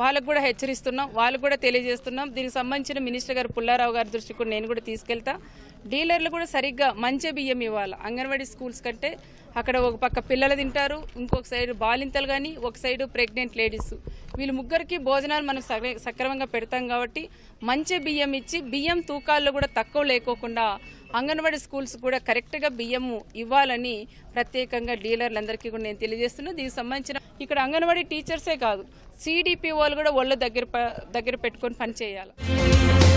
వాళ్ళకు కూడా హెచ్చరిస్తున్నాం వాళ్ళకు కూడా తెలియజేస్తున్నాం దీనికి సంబంధించిన మినిస్టర్ గారు పుల్లారావు గారి దృష్టికి కూడా నేను కూడా తీసుకెళ్తా డీలర్లు కూడా సరిగ్గా మంచి బియ్యం ఇవ్వాలి అంగన్వాడీ స్కూల్స్ కంటే అక్కడ ఒక పక్క పిల్లలు తింటారు ఇంకొక సైడ్ బాలింతలు కానీ ఒక సైడ్ ప్రెగ్నెంట్ లేడీస్ వీళ్ళు ముగ్గురికి భోజనాలు మనం సక్ర- సక్రమంగా పెడతాం కాబట్టి మంచి బియ్యం ఇచ్చి బియ్యం తూకాల్లో కూడా తక్కువ లేకోకుండా అంగన్వాడీ స్కూల్స్ కూడా కరెక్ట్గా బియ్యము ఇవ్వాలని ప్రత్యేకంగా డీలర్లందరికీ కూడా నేను తెలియజేస్తున్నా దీనికి సంబంధించిన ఇక్కడ అంగన్వాడీ టీచర్సే కాదు సిడిపి వాళ్ళు కూడా ఒళ్ళు దగ్గర ప- దగ్గర పెట్టుకొని పనిచేయాలి